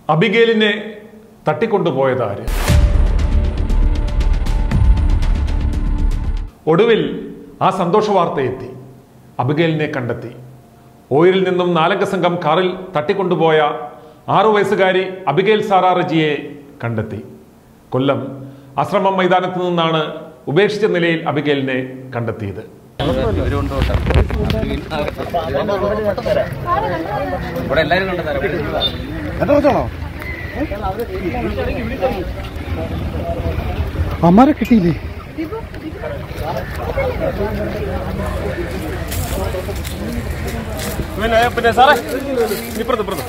അബിഗേലിനെ തട്ടിക്കൊണ്ടുപോയതാര് ഒടുവിൽ ആ സന്തോഷ വാർത്ത എത്തി അബിഗേലിനെ കണ്ടെത്തി ഓയിരിൽ നിന്നും നാലംഗ സംഘം കാറിൽ തട്ടിക്കൊണ്ടുപോയ ആറു വയസ്സുകാരി അബിഗേൽ സാറാ റജിയെ കണ്ടെത്തി കൊല്ലം ആശ്രമം മൈതാനത്ത് നിന്നാണ് ഉപേക്ഷിച്ച നിലയിൽ അബിഗേലിനെ കണ്ടെത്തിയത് ഇവിടെ എല്ലാരും കൊണ്ടുതരാം എന്റെ കൊച്ചാണോ അമ്മാരെ കിട്ടിയില്ലേ പിന്നെ പിന്നെ സാറേ ഇപ്പുറത്ത് ഇപ്പുറത്ത്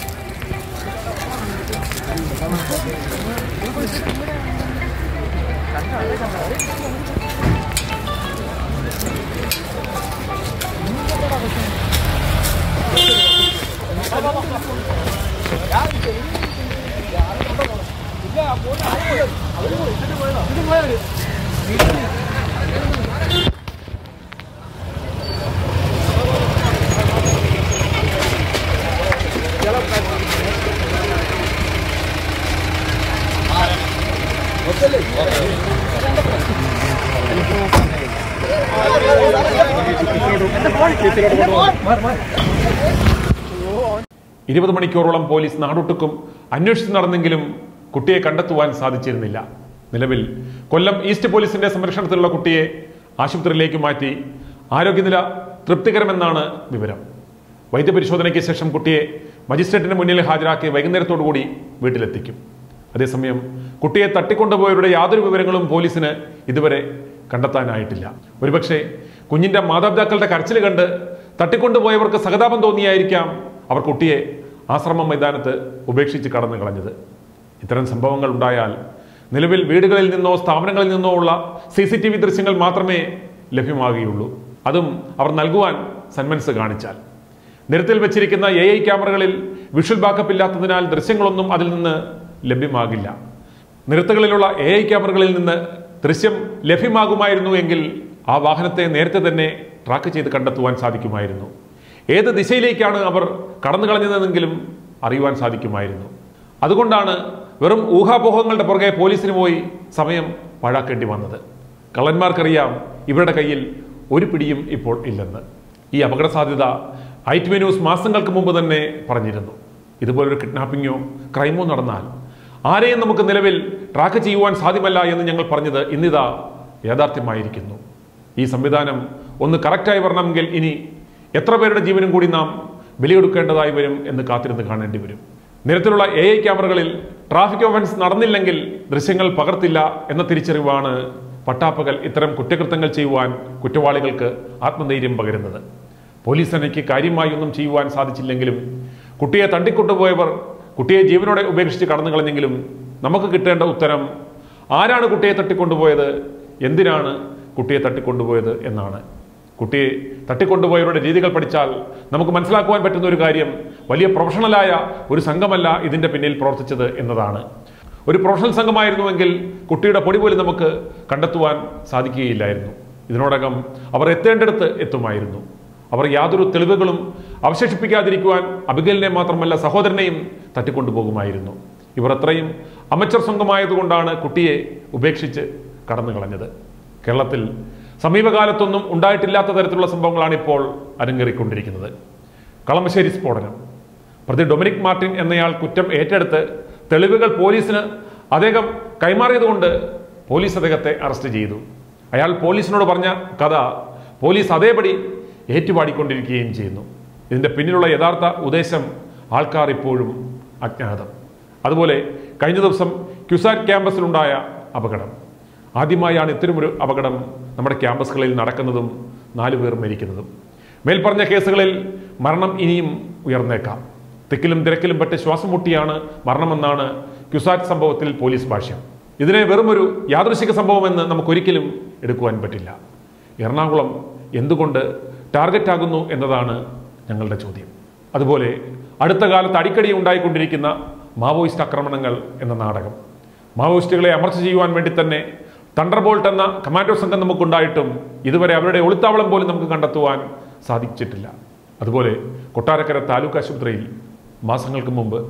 ഇരുപത് മണിക്കൂറോളം പോലീസ് നാടൊട്ടുക്കും അന്വേഷിച്ച് നടന്നെങ്കിലും കുട്ടിയെ കണ്ടെത്തുവാൻ സാധിച്ചിരുന്നില്ല നിലവിൽ കൊല്ലം ഈസ്റ്റ് പോലീസിന്റെ സംരക്ഷണത്തിലുള്ള കുട്ടിയെ ആശുപത്രിയിലേക്ക് മാറ്റി ആരോഗ്യനില തൃപ്തികരമെന്നാണ് വിവരം വൈദ്യപരിശോധനയ്ക്ക് ശേഷം കുട്ടിയെ മജിസ്ട്രേറ്റിന് മുന്നിൽ ഹാജരാക്കി വൈകുന്നേരത്തോടുകൂടി വീട്ടിലെത്തിക്കും അതേസമയം കുട്ടിയെ തട്ടിക്കൊണ്ടുപോയവരുടെ യാതൊരു വിവരങ്ങളും പോലീസിന് ഇതുവരെ കണ്ടെത്താനായിട്ടില്ല ഒരുപക്ഷെ കുഞ്ഞിന്റെ മാതാപിതാക്കളുടെ കരച്ചിൽ കണ്ട് തട്ടിക്കൊണ്ടുപോയവർക്ക് സഹതാപം തോന്നിയായിരിക്കാം അവർ കുട്ടിയെ ആശ്രമം മൈതാനത്ത് ഉപേക്ഷിച്ച് കടന്നു കളഞ്ഞത് ഇത്തരം സംഭവങ്ങൾ ഉണ്ടായാൽ നിലവിൽ വീടുകളിൽ നിന്നോ സ്ഥാപനങ്ങളിൽ നിന്നോ ഉള്ള സി സി ടി വി ദൃശ്യങ്ങൾ മാത്രമേ ലഭ്യമാകുകയുള്ളൂ അതും അവർ നൽകുവാൻ സന്മനസ് കാണിച്ചാൽ നിരത്തിൽ വെച്ചിരിക്കുന്ന എ ഐ ക്യാമറകളിൽ വിഷ്വൽ ബാക്കപ്പ് ഇല്ലാത്തതിനാൽ ദൃശ്യങ്ങളൊന്നും അതിൽ നിന്ന് ലഭ്യമാകില്ല നിരത്തുകളിലുള്ള എ ഐ ക്യാമറകളിൽ നിന്ന് ദൃശ്യം ലഭ്യമാകുമായിരുന്നു എങ്കിൽ ആ വാഹനത്തെ നേരത്തെ തന്നെ ട്രാക്ക് ചെയ്ത് കണ്ടെത്തുവാൻ സാധിക്കുമായിരുന്നു ഏത് ദിശയിലേക്കാണ് അവർ കടന്നു കളഞ്ഞതെന്നെങ്കിലും അറിയുവാൻ സാധിക്കുമായിരുന്നു അതുകൊണ്ടാണ് വെറും ഊഹാപോഹങ്ങളുടെ പുറകെ പോലീസിന് പോയി സമയം പാഴാക്കേണ്ടി വന്നത് കള്ളന്മാർക്കറിയാം ഇവരുടെ കയ്യിൽ ഒരു പിടിയും ഇപ്പോൾ ഇല്ലെന്ന് ഈ അപകട സാധ്യത ഐറ്റ് ന്യൂസ് മാസങ്ങൾക്ക് മുമ്പ് തന്നെ പറഞ്ഞിരുന്നു ഇതുപോലൊരു കിഡ്നാപ്പിങ്ങോ ക്രൈമോ നടന്നാൽ ആരെയും നമുക്ക് നിലവിൽ ട്രാക്ക് ചെയ്യുവാൻ സാധ്യമല്ല എന്ന് ഞങ്ങൾ പറഞ്ഞത് ഇന്നിതാ യാഥാർത്ഥ്യമായിരിക്കുന്നു ഈ സംവിധാനം ഒന്ന് കറക്റ്റായി വരണമെങ്കിൽ ഇനി എത്ര പേരുടെ ജീവനും കൂടി നാം ബലിയെടുക്കേണ്ടതായി വരും എന്ന് കാത്തിരുന്ന് കാണേണ്ടി വരും നിരത്തിലുള്ള എ ഐ ക്യാമറകളിൽ ട്രാഫിക് ഓഫൻസ് നടന്നില്ലെങ്കിൽ ദൃശ്യങ്ങൾ പകർത്തില്ല എന്ന തിരിച്ചറിവാണ് പട്ടാപ്പകൽ ഇത്തരം കുറ്റകൃത്യങ്ങൾ ചെയ്യുവാൻ കുറ്റവാളികൾക്ക് ആത്മധൈര്യം പകരുന്നത് പോലീസ് സേനയ്ക്ക് കാര്യമായി ഒന്നും ചെയ്യുവാൻ സാധിച്ചില്ലെങ്കിലും കുട്ടിയെ തട്ടിക്കൊണ്ടുപോയവർ കുട്ടിയെ ജീവനോടെ ഉപേക്ഷിച്ച് കടന്നു കളഞ്ഞെങ്കിലും നമുക്ക് കിട്ടേണ്ട ഉത്തരം ആരാണ് കുട്ടിയെ തട്ടിക്കൊണ്ടുപോയത് എന്തിനാണ് കുട്ടിയെ തട്ടിക്കൊണ്ടുപോയത് എന്നാണ് കുട്ടിയെ തട്ടിക്കൊണ്ടുപോയവരുടെ രീതികൾ പഠിച്ചാൽ നമുക്ക് മനസ്സിലാക്കുവാൻ പറ്റുന്ന ഒരു കാര്യം വലിയ പ്രൊഫഷണലായ ഒരു സംഘമല്ല ഇതിന്റെ പിന്നിൽ പ്രവർത്തിച്ചത് എന്നതാണ് ഒരു പ്രൊഫഷണൽ സംഘമായിരുന്നുവെങ്കിൽ കുട്ടിയുടെ പൊടി പോലും നമുക്ക് കണ്ടെത്തുവാൻ സാധിക്കുകയില്ലായിരുന്നു ഇതിനോടകം അവർ എത്തേണ്ടടുത്ത് എത്തുമായിരുന്നു അവർ യാതൊരു തെളിവുകളും അവശേഷിപ്പിക്കാതിരിക്കുവാൻ അബിഗലിനെ മാത്രമല്ല സഹോദരനെയും തട്ടിക്കൊണ്ടുപോകുമായിരുന്നു ഇവർ അത്രയും അമച്ചർ സംഘമായതുകൊണ്ടാണ് കുട്ടിയെ ഉപേക്ഷിച്ച് കടന്നു കളഞ്ഞത് കേരളത്തിൽ സമീപകാലത്തൊന്നും ഉണ്ടായിട്ടില്ലാത്ത തരത്തിലുള്ള സംഭവങ്ങളാണ് ഇപ്പോൾ അരങ്ങേറിക്കൊണ്ടിരിക്കുന്നത് കളമശ്ശേരി സ്ഫോടനം പ്രതി ഡൊമിനിക് മാർട്ടിൻ എന്നയാൾ കുറ്റം ഏറ്റെടുത്ത് തെളിവുകൾ പോലീസിന് അദ്ദേഹം കൈമാറിയതുകൊണ്ട് പോലീസ് അദ്ദേഹത്തെ അറസ്റ്റ് ചെയ്തു അയാൾ പോലീസിനോട് പറഞ്ഞ കഥ പോലീസ് അതേപടി ഏറ്റുപാടിക്കൊണ്ടിരിക്കുകയും ചെയ്യുന്നു ഇതിന്റെ പിന്നിലുള്ള യഥാർത്ഥ ഉദ്ദേശം ആൾക്കാർ ഇപ്പോഴും അജ്ഞാതം അതുപോലെ കഴിഞ്ഞ ദിവസം ക്യുസാറ്റ് ക്യാമ്പസിലുണ്ടായ അപകടം ആദ്യമായാണ് ഇത്തരമൊരു അപകടം നമ്മുടെ ക്യാമ്പസുകളിൽ നടക്കുന്നതും നാലു പേർ മരിക്കുന്നതും മേൽപ്പറഞ്ഞ കേസുകളിൽ മരണം ഇനിയും ഉയർന്നേക്കാം തിക്കിലും തിരക്കിലും പെട്ട് ശ്വാസം മുട്ടിയാണ് മരണമെന്നാണ് ക്യുസാറ്റ് സംഭവത്തിൽ പോലീസ് ഭാഷ്യം ഇതിനെ വെറുമൊരു യാദൃശിക സംഭവമെന്ന് നമുക്കൊരിക്കലും എടുക്കുവാൻ പറ്റില്ല എറണാകുളം എന്തുകൊണ്ട് ടാർഗറ്റ് ആകുന്നു എന്നതാണ് ഞങ്ങളുടെ ചോദ്യം അതുപോലെ അടുത്ത കാലത്ത് അടിക്കടി ഉണ്ടായിക്കൊണ്ടിരിക്കുന്ന മാവോയിസ്റ്റ് ആക്രമണങ്ങൾ എന്ന നാടകം മാവോയിസ്റ്റുകളെ അമർച്ച ചെയ്യുവാൻ വേണ്ടി തന്നെ തണ്ടർബോൾട്ട് എന്ന കമാൻഡോ സംഘം നമുക്കുണ്ടായിട്ടും ഇതുവരെ അവരുടെ ഒളിത്താവളം പോലും നമുക്ക് കണ്ടെത്തുവാൻ സാധിച്ചിട്ടില്ല അതുപോലെ കൊട്ടാരക്കര താലൂക്ക് ആശുപത്രിയിൽ മാസങ്ങൾക്ക് മുമ്പ്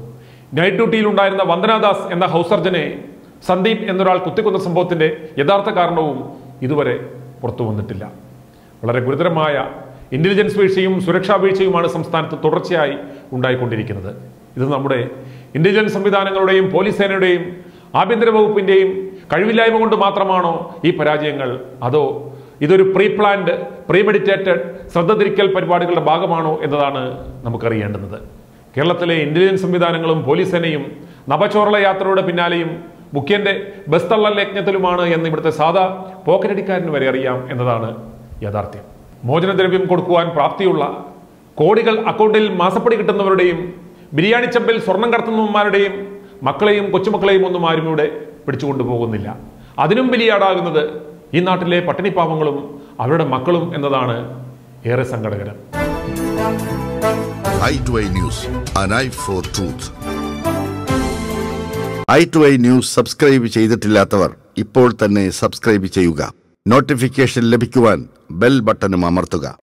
നൈറ്റ് ഡ്യൂട്ടിയിലുണ്ടായിരുന്ന വന്ദനാദാസ് എന്ന ഹൗസ് സർജനെ സന്ദീപ് എന്നൊരാൾ കുത്തിക്കൊന്ന സംഭവത്തിന്റെ യഥാർത്ഥ കാരണവും ഇതുവരെ പുറത്തു വന്നിട്ടില്ല വളരെ ഗുരുതരമായ ഇന്റലിജൻസ് വീഴ്ചയും സുരക്ഷാ വീഴ്ചയുമാണ് സംസ്ഥാനത്ത് തുടർച്ചയായി ഉണ്ടായിക്കൊണ്ടിരിക്കുന്നത് ഇത് നമ്മുടെ ഇന്റലിജൻസ് സംവിധാനങ്ങളുടെയും പോലീസ് സേനയുടെയും ആഭ്യന്തര വകുപ്പിന്റെയും കഴിവില്ലായ്മ കൊണ്ട് മാത്രമാണോ ഈ പരാജയങ്ങൾ അതോ ഇതൊരു പ്രീ പ്ലാൻഡ് പ്രീമെഡിറ്റേറ്റഡ് ശ്രദ്ധ തിരിക്കൽ പരിപാടികളുടെ ഭാഗമാണോ എന്നതാണ് നമുക്കറിയേണ്ടുന്നത് കേരളത്തിലെ ഇന്റലിജൻസ് സംവിധാനങ്ങളും പോലീസ് സേനയും നവചോറള യാത്രയുടെ പിന്നാലെയും മുഖ്യന്റെ ബസ് തള്ളൽ യജ്ഞത്തിലുമാണ് എന്ന് ഇവിടുത്തെ സാധാ പോക്കറ്റടിക്കാരന് വരെ അറിയാം എന്നതാണ് യാഥാർത്ഥ്യം മോചനദ്രവ്യം കൊടുക്കുവാൻ പ്രാപ്തിയുള്ള കോടികൾ അക്കൗണ്ടിൽ മാസപ്പടി കിട്ടുന്നവരുടെയും ബിരിയാണി ചമ്പിൽ സ്വർണം കടത്തുന്നവന്മാരുടെയും മക്കളെയും കൊച്ചുമക്കളെയും ഒന്നും ആരും ഇവിടെ പിടിച്ചുകൊണ്ടു പോകുന്നില്ല അതിനും ബലിയാടാകുന്നത് ഈ നാട്ടിലെ പട്ടിണിപ്പാവങ്ങളും അവരുടെ മക്കളും എന്നതാണ് ഏറെ സങ്കടകരം I to I news an eye for truth I to I news subscribe ചെയ്തിട്ടില്ലാത്തവർ ഇപ്പോൾ തന്നെ സബ്സ്ക്രൈബ് ചെയ്യുക നോട്ടിഫിക്കേഷൻ ലഭിക്കുവാൻ ബെൽ ബട്ടണും അമർത്തുക